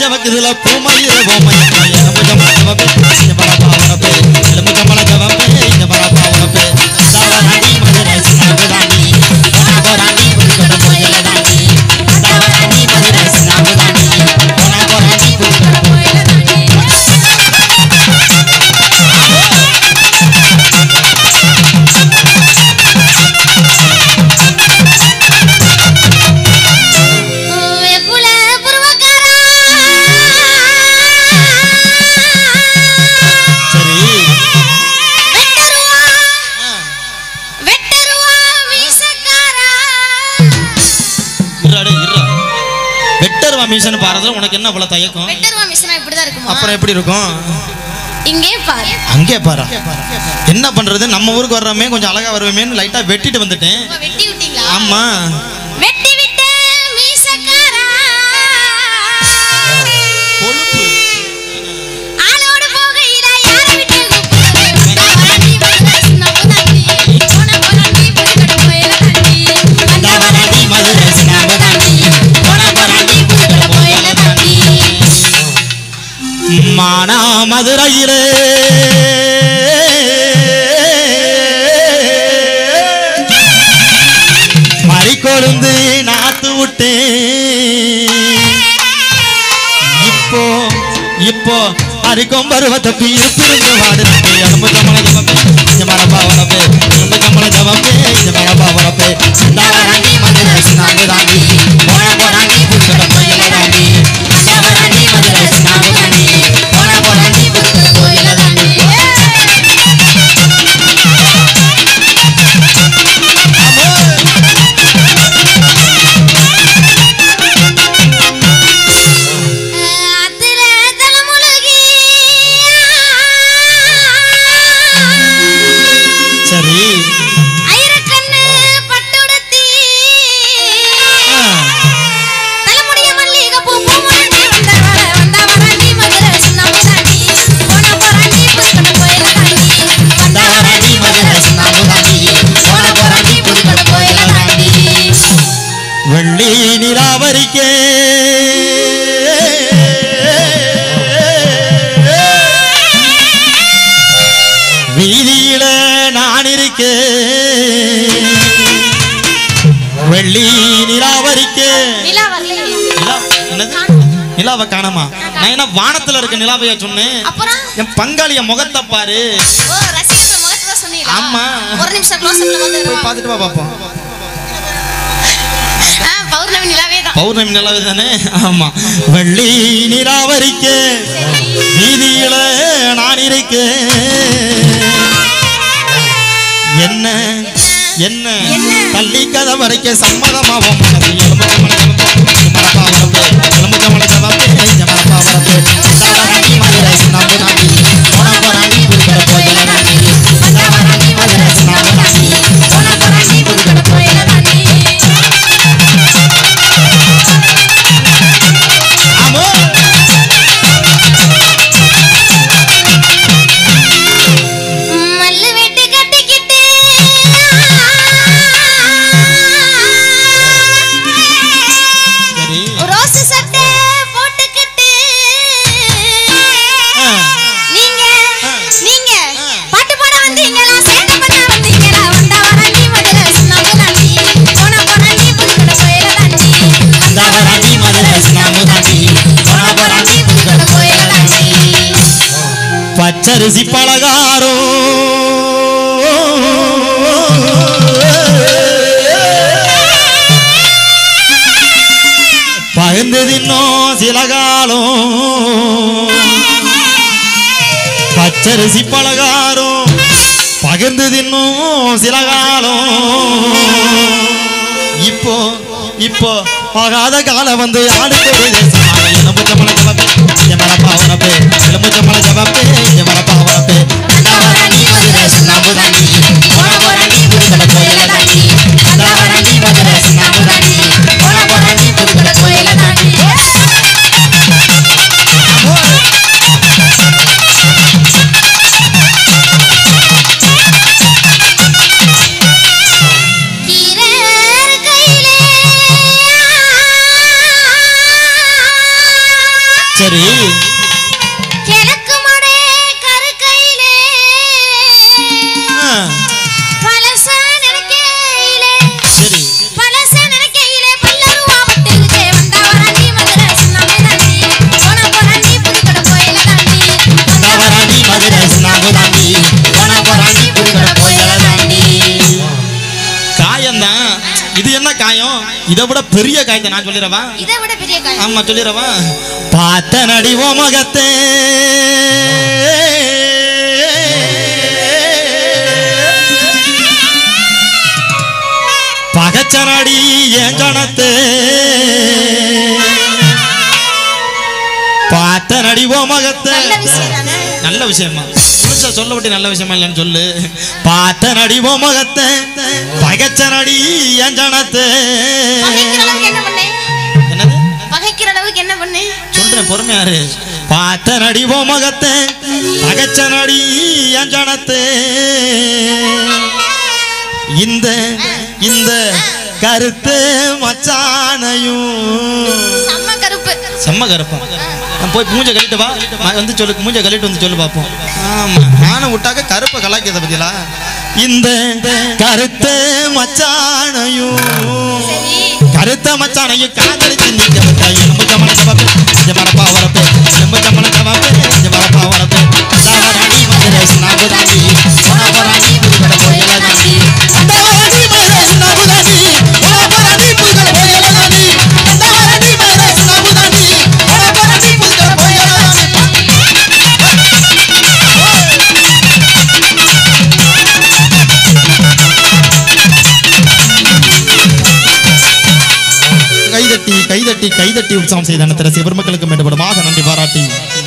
ஜவக்குதுல பூமயிர பொம்மையம்மா எலும்புச்சம்பள ஜவப்பே இங்க பரப்பா வரப்பே எலும்புச்சம்பள ஜவப்பே இங்க பரப்பா வரப்பே தவறாண்டி மதுரை சின்னாபுதாண்டி போனா போறாண்டி புதுக்கோட்டை கோயில தாண்டி தவறாண்டி மதுரை சின்னாபுதாண்டி போனா போறாண்டி புதுக்கோட்டை வெப்புல புருவக்காரா சரி வெட்டருவா ஆ, வெட்டருவா மீசக்காரா இருடா டேய், இருடா வெட்டர்வா மிஷன் பாருறதுல உனக்கு என்ன அவ்வளவு தயக்கம் வெட்டருவா மிஷனா இப்படிதான் இருக்குமா அப்புறம் எப்படி இருக்கும் இங்கே பாரு அங்கே பாரா என்ன பண்றது நம்ம ஊருக்கு வர்றோமே கொஞ்சம் அழகா வருவேமேன்னு லைட்டா வெட்டிட்டு வந்துட்டேன் அப்ப வெட்டி விட்டீங்களா ஆமா வெட்டி விட்டு மீசக்காரா கொழுப்பு ஆளோடு போகையில யார விட்டு கூப்பிடுறது? வந்தா வராண்டி மதுரை சின்னப்புதாண்டி. போனா போறாண்டி புதுக்கோட்டை கோயில தாண்டி. வந்தா வராண்டி மதுரை சின்னப்புதாண்டி. போனா போறாண்டி புதுக்கோட்டை கோயில தாண்டி. மானா மதுரையிலே மறிக்கொழுந்து நாத்து விட்டு இப்போ இப்போ அரிக்கும் பருவத்தை இருப்பிருந்து வாடுறது எலும்பு கமல ஜவப்பே இங்க மரப்பா வரப்பே எலும்பு கமல ஜவப்பே இங்க மரப்பா வரப்பே சிந்தா வராண்டி மதுரை சின்னாங்கு தாண்டி போனா போறாண்டி புதுக்கோட்டை கோயில தாண்டி வந்தா வராண்டி மதுரை சின்னப்புதாண்டி. போனா போறாண்டி புதுக்கோட்டை கோயில தாண்டி. ஆத்துல தலைமுழுகி சரி ஐரக்கண்ணு பட்டுடுத்தி ஆ. தலைமுடிய மல்லிகைப்பூ பூமுடிஞ்சு வந்தவள, வந்தவளாண்டி மதுரை சின்னப்புதாண்டி. போனா போறாண்டி புதுக்கோட்டை கோயில தாண்டி. வந்தவளாண்டி மதுரை சின்னப்புதாண்டி. போனா போறாண்டி புதுக்கோட்டை கோயில தாண்டி. வெள்ளி நிராவரிக்கே வீதியில நான் இருக்கே வெள்ளி நிலாவரிக்கே நிலா வரலையே. நிலா என்னது நிலாவை காணமா நான் என்ன வானத்துல இருக்க நிலாவையா சொன்னேன் அப்புறம் என் பங்காளிய முகத்தை பாரு ஓ ரசிகர்கள் முகத்தை தான் சொன்னீங்களா? ஆமா. ஒரு நிமிஷம் க்ளோஸ்அப்ல வந்து போய் பார்த்துட்டு வா பாப்போம் ஆ, பௌர்ணமி நிலாவே தான் பௌர்ணமி நிலவு தானே ஆமா வெள்ளி நிலாவரிக்க வீதியில நான் இருக்க என்ன என்ன தள்ளி கதை வரைக்க சம்மதமாவும் மனது எலும்பு கமல ஜபப்பே, மரப்பா வரப்பே, எலும்பு கமல ஜபப்பே, இங்க மரப்பா வரப்பே. சிந்தாவராணி மதுரை சின்னாம்பு நாட்டி, போனா போராண்டி புதுக்கோட்டை கோயில நாட்டி. சிந்தாவராணி மதுரை சின்னாம்பு நாட்டி, போனா போராண்டி புதுக்கோட்டை கோயில நாட்டி. ஆமோ மல்லு வெட்டு கட்டிக்கிட்டு சரி ரோஸ் சட்டை போட்டுக்கிட்டு ஆ. நீங்க ஆ. நீங்க ஆ. பாட்டு பாட வந்தீங்களா சேட்டை பண்ண வந்தீங்களா வந்தா வராண்டி மதுரை சின்னப்பு தாண்டி போனா போனாண்டி புதுக்கோட்டை கோயில தாண்டி வந்தா வராண்டி மதுரை சின்னப்பு தாண்டி போனா போனாண்டி புதுக்கோட்டை கோயில தாண்டி பச்சரிசி பலகாரோ பகிர்ந்து தின்னோம் சில காலம் பச்சரிசி பலகாரம் பகிர்ந்து தின்னும் சில காலம் இப்போ இப்போ ஆகாத காலம் வந்து ஆடுக்கு ஒரு தேசம் எலும்புச்சம்பள ஜபப்பே இங்க மரப்பா வரப்பே எலும்புச்சம்பள ஜபப்பே இங்க மரப்பா வரப்பே வந்தாவராண்டி மதுரை சின்னப்பு தாண்டி போனா போறாண்டி புதுக்கோட்டை கோயில தாண்டி வந்தாவராண்டி மதுரை சின்னப்பு தாண்டி போனா போறாண்டி புதுக்கோட்டை கோயில தாண்டி கீரர் கையிலே இதை விட பெரிய காய்ச்சல் நான் சொல்லிடவா இதை விட பெரிய காய் ஆமா சொல்லிடவா பார்த்த நடி ஓ மகத்தே பகச்சனடி என் ஜனத்தே பார்த்த நடி ஓ மகத்தே நல்ல விஷயம் தானே நல்ல விஷயமா முழுசா சொல்ல விட்டு நல்ல விஷயமா இல்லைன்னு சொல்லு பார்த்த நடி ஓ மகத்தே பகச்ச நடி என் ஜனத்தே பகைக்கிற அளவுக்கு என்ன பண்ணேன் என்னது பகைக்கிற அளவுக்கு என்ன பண்ணேன் சொல்றேன் பொறுமையாரு பார்த்த நடி ஓ மகத்தே பகச்ச நடி என் ஜனத்தே இந்த இந்த கருத்து மச்சானையும் செம்ம கருப்பு செம்ம கருப்பா நான் போய் மூஞ்ச கழிட்டு வா நான் வந்து சொல்லு மூஞ்ச கழிட்டு வந்து சொல்லு பார்ப்போம் ஆமா நானும் விட்டாக்க கருப்பை கலாக்கியதை பத்தியா இந்த கருத்த மச்சானையும் சரி கருத்த மச்சானையும் காதலிச்சு நீங்க வந்தா எலும்பு கமல கவப்பே இங்க மரப்பா வரப்பே எலும்பு கமல கவப்பே இங்க மரப்பா வரப்பே தாவராணி மதுரை சுனாபு தாண்டி சுனாபராணி புதுக்கடை போயல தாண்டி தாவராணி மதுரை சுனாபு தாண்டி சுனாபராணி புதுக்கடை போயல தாண்டி தாவராணி மதுரை சுனாபு தாண்டி சுனாபராணி புதுக்கடை போயல தாண்டி கைதட்டி கைதட்டி கைதட்டி உற்சவம் செய்த அனைத்து ரசிக பெருமக்களுக்கு மேம்படுமாக நன்றி பாராட்டி